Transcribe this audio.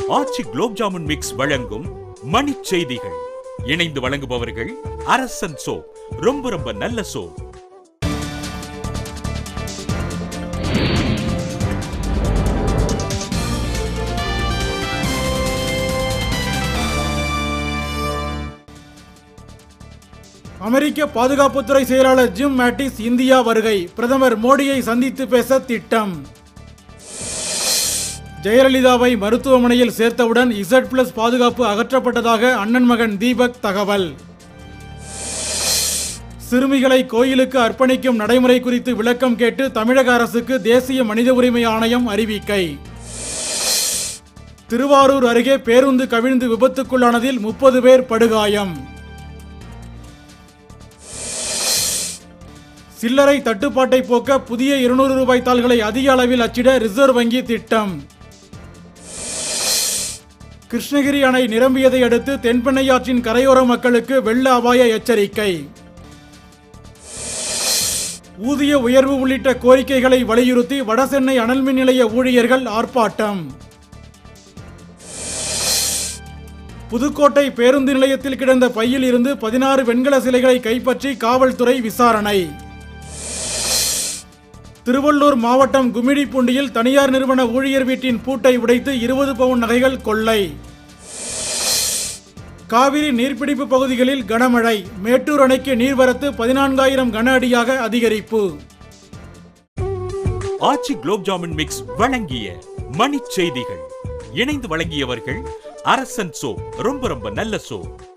ஆச்சி gulab jamun mix வழங்கும் மணிச் செய்திகள் இணைந்து வழங்குபவர்கள் அரசன் சோ ரொம்ப ரொம்ப நல்ல சோ அமெரிக்க பாதுகாப்புத்துறை செயலாளர் ஜிம் மேட்டிஸ் இந்தியா வருகை பிரதமர் மோடியை சந்தித்து பேச திட்டம் ஜெயலலிதாவை மருத்துவமனையில் சேர்த்தவுடன் இசட் பிளஸ் பாதுகாப்பு அகற்றப்பட்டதாக அண்ணன் மகன் தீபக் தகவல் சிறுமிகளை கோயிலுக்கு அர்ப்பணிக்கும் நடைமுறை குறித்து விளக்கம் கேட்டு தமிழக அரசுக்கு தேசிய மனித உரிமை ஆணையம் அறிவிக்கை திருவாரூர் அருகே பேருந்து கவிழ்ந்து விபத்துக்குள்ளானதில் முப்பது பேர் படுகாயம் சில்லறை தட்டுப்பாட்டை போக்க புதிய இருநூறு ரூபாய் தாள்களை அதிக அளவில் அச்சிட ரிசர்வ் வங்கி திட்டம் கிருஷ்ணகிரி அணை நிரம்பியதை அடுத்து தென்பெண்ணையாற்றின் கரையோர மக்களுக்கு வெள்ள அபாய எச்சரிக்கை ஊதிய உயர்வு உள்ளிட்ட கோரிக்கைகளை வலியுறுத்தி வடசென்னை அனல்மின் நிலைய ஊழியர்கள் ஆர்ப்பாட்டம் புதுக்கோட்டை பேருந்து நிலையத்தில் கிடந்த பையில் இருந்து பதினாறு வெண்கல சிலைகளை கைப்பற்றி காவல்துறை விசாரணை திருவள்ளூர் மாவட்டம் கும்மிடிப்பூண்டியில் தனியார் நிறுவன ஊழியர் வீட்டின் பூட்டை உடைத்து இருபது பவுன் நகைகள் கொள்ளை காவிரி நீர்பிடிப்பு பகுதிகளில் கனமழை மேட்டூர் அணைக்கு நீர்வரத்து பதினான்காயிரம் கன அடியாக அதிகரிப்பு ஆச்சி குலோப் ஜாமுன் மிக்ஸ் வழங்கிய மணிச் செய்திகள் இணைந்து வழங்கியவர்கள் அரசன் சோ ரொம்ப ரொம்ப நல்ல சோ